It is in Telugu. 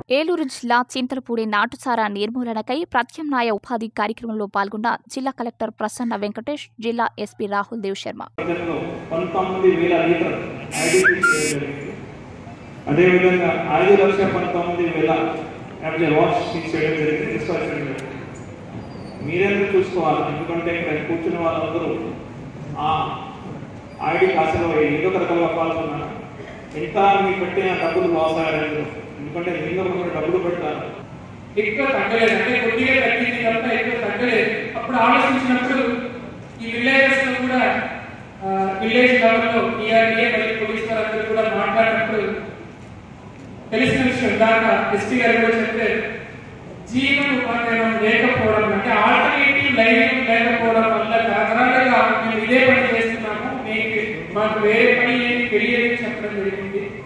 ఏలూరు జిల్లా చింతలపూడి నాటుసారా నిర్మూలనకై ప్రత్యామ్నాయ ఉపాధి కార్యక్రమంలో పాల్గొన్న జిల్లా కలెక్టర్ ప్రసన్న వెంకటేష్ జిల్లా ఎస్పీ రాహుల్ దేవ్ శర్మ ప్రజల్లో పంతొమ్మిది వేల లీటర్ ఐడీపీ జరిగింది అదేవిధంగా ఐదు లక్షల పంతొమ్మిది వేల యాభై వాష్ చేయడం జరిగింది డిస్పాచ్ చేయడం జరిగింది మీరందరూ చూసుకోవాలి ఎందుకంటే ఇక్కడ కూర్చున్న వాళ్ళందరూ ఆ ఐడి కాసలో ఏదో ఒక రకంగా పాల్గొన్నారు ఎంత మీ పెట్టిన డబ్బులు లాస్ అయ్యారు ఎందుకంటే మీరు కూడా డబ్బులు పెట్టారు ఎక్కువ తగ్గలేదు అంటే కొద్దిగా తగ్గింది తప్ప ఎక్కువ తగ్గలేదు అప్పుడు ఆలోచించినప్పుడు ఈ విలేజెస్ లో కూడా విలేజ్ లెవెల్లో ఈఆర్డీఏ మరియు పోలీస్ వారందరూ కూడా మాట్లాడినప్పుడు తెలిసిన విషయం దాకా ఎస్పీ గారు కూడా చెప్తే జీవన ఉపాధ్యాయం లేకపోవడం అంటే ఆల్టర్నేటివ్ లైఫ్ లేకపోవడం వల్ల తరతరాలుగా మేము ఇదే పని చేస్తున్నాము మీకు మాకు వేరే పని ఏమి తెలియదు చెప్పడం జరిగింది